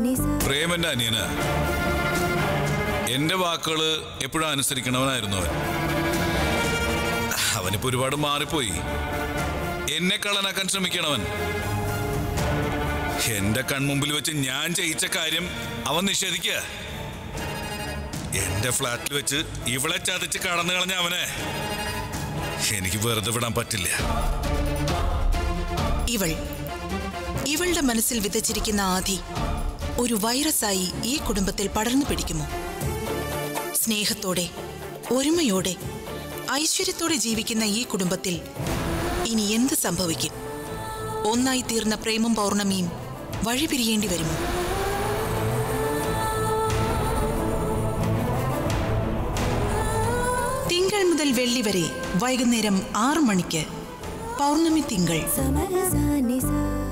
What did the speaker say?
പ്രേമന്റെ അനിയന എന്റെ വാക്കുകള് എപ്പോഴും അനുസരിക്കണവനായിരുന്നു അവൻ അവനിപ്പോ ഒരുപാട് മാറിപ്പോയി എന്നെ കള്ളനാക്കാൻ ശ്രമിക്കണവൻ എന്റെ കൺമുമ്പിൽ വെച്ച് ഞാൻ ചെയ്യിച്ച കാര്യം അവൻ നിഷേധിക്കുക എന്റെ ഫ്ലാറ്റിൽ വെച്ച് ഇവളെ ചതച്ച് കടന്നു കളഞ്ഞ അവനെ എനിക്ക് വെറുതെ വിടാൻ പറ്റില്ല ഇവൾ ഇവളുടെ മനസ്സിൽ വിതച്ചിരിക്കുന്ന ആധി ഒരു വൈറസായി ഈ കുടുംബത്തിൽ പടർന്നു പിടിക്കുമോ സ്നേഹത്തോടെ ഒരുമയോടെ ഐശ്വര്യത്തോടെ ജീവിക്കുന്ന ഈ കുടുംബത്തിൽ ഇനി എന്ത് സംഭവിക്കും ഒന്നായി തീർന്ന പ്രേമം പൗർണമിയും വഴിപിരിയേണ്ടി വരുമോ തിങ്കൾ മുതൽ വെള്ളി വരെ വൈകുന്നേരം ആറു മണിക്ക് പൗർണമി തിങ്കൾ സമരസാനിസ